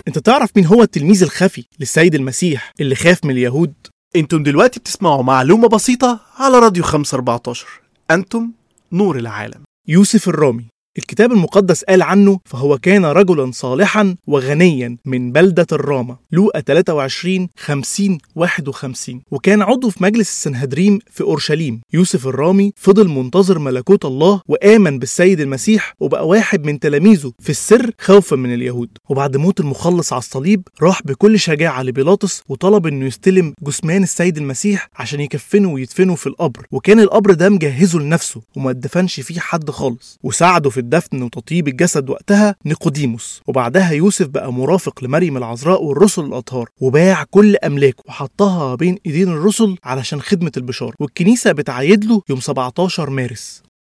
انت تعرف مين هو التلميذ الخفي للسيد المسيح اللي خاف من اليهود انتم دلوقتي بتسمعوا معلومة بسيطة على راديو 514 انتم نور العالم يوسف الرامي الكتاب المقدس قال عنه فهو كان رجلا صالحا وغنيا من بلدة الرامة لوقا 23 50 51 وكان عضو في مجلس السنهدريم في أورشليم يوسف الرامي فضل منتظر ملكوت الله وآمن بالسيد المسيح وبقى واحد من تلاميذه في السر خوفا من اليهود وبعد موت المخلص على الصليب راح بكل شجاعة لبيلاطس وطلب انه يستلم جثمان السيد المسيح عشان يكفنه ويدفنه في القبر وكان القبر ده مجهزه لنفسه وما اتدفنش فيه حد خالص وساعده في الدفن وتطيب الجسد وقتها نيقوديموس وبعدها يوسف بقى مرافق لمريم العذراء والرسل الأطهار وباع كل أملاكه وحطها بين إيدين الرسل علشان خدمة البشارة والكنيسة بتعيد له يوم 17 مارس